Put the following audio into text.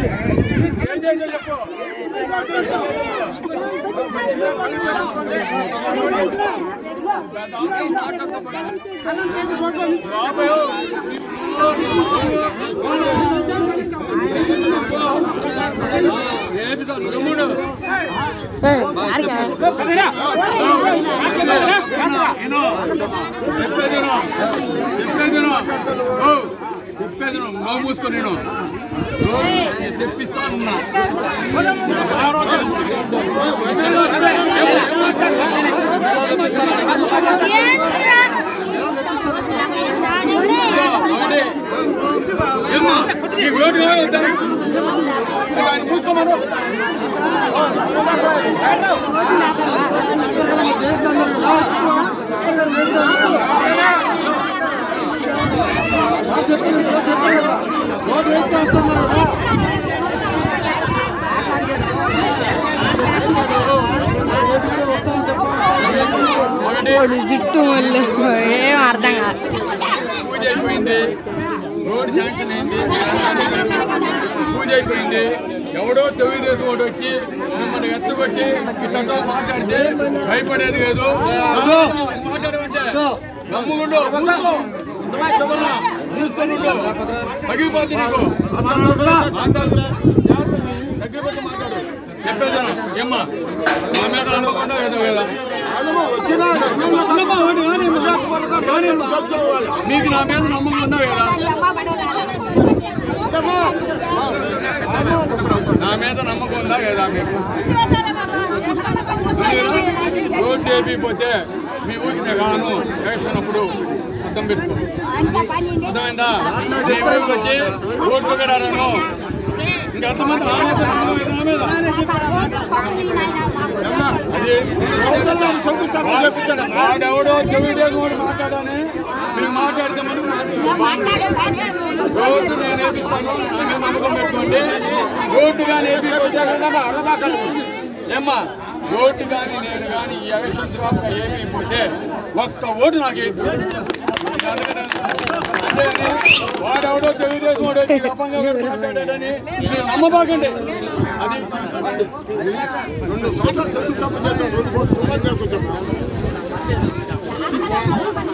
చెప్పేది నో మూసుకొని నేను తెప్పిస్తానున్నా ఏమ్మా ఈ ఓటు ఆయన మూసుకోమను వాడు జుట్టు మళ్ళీ ఏం అర్థం కాదు పూజ అయిపోయింది రోడ్ శాంక్షన్ అయింది పూజ అయిపోయింది ఎవడో తెలుగుదేశం వాడు వచ్చి మిమ్మల్ని ఎత్తుకొచ్చి ఇట్లా మాట్లాడితే భయపడేది లేదు మాట్లాడమంటే నమ్ముకుంటూ కూర్చో. చెప్పున్నా, మూసుకొని ఉండు. పగిలిపోద్ది నీకు తగ్గిపోతే మాట్లాడు చెప్పేది ఏమ్మా మా మీద నమ్మకుండా ఏదో కదా మీకు నా మీద నమ్మకం ఉందా లేదా నా మీద నమ్మకం ఉందా లేదా మీకు రోడ్డు వేపిపోతే మీ ఊరికి గాను వేస్తున్నప్పుడు అర్థం పెట్టుకో అర్థమైందా మీ ఊరికి వచ్చి రోడ్డు కడాలను ఇంకెంతమంది నా మీద నమ్మకం లేదా నా మీద? అది వాడెవడో చెవిడేసి వాడు మాట్లాడాలని మీరు మాట్లాడితే మనం రోడ్డు నేను వేపిస్తాను నా మీద నమ్మకం పెట్టుకోండి రోడ్డు కానీ వేపిపోతే ఏమ్మా ఓటు కానీ నేను కానీ ఈ ఎలక్షన్ తర్వాత ఏమైపోతే ఒక్క ఓటు నాకు వేయద్దు అంతేగాని వాడెవడో తెలుగుదేశం వాడు వచ్చి గొప్పంగా మాట్లాడాడని మీరు నమ్మబాకండి అది రెండు సంవత్సరాలు శంకుస్థాపన చేస్తాం రెండు కోట్ల రూపాయలు తీసుకొచ్చాము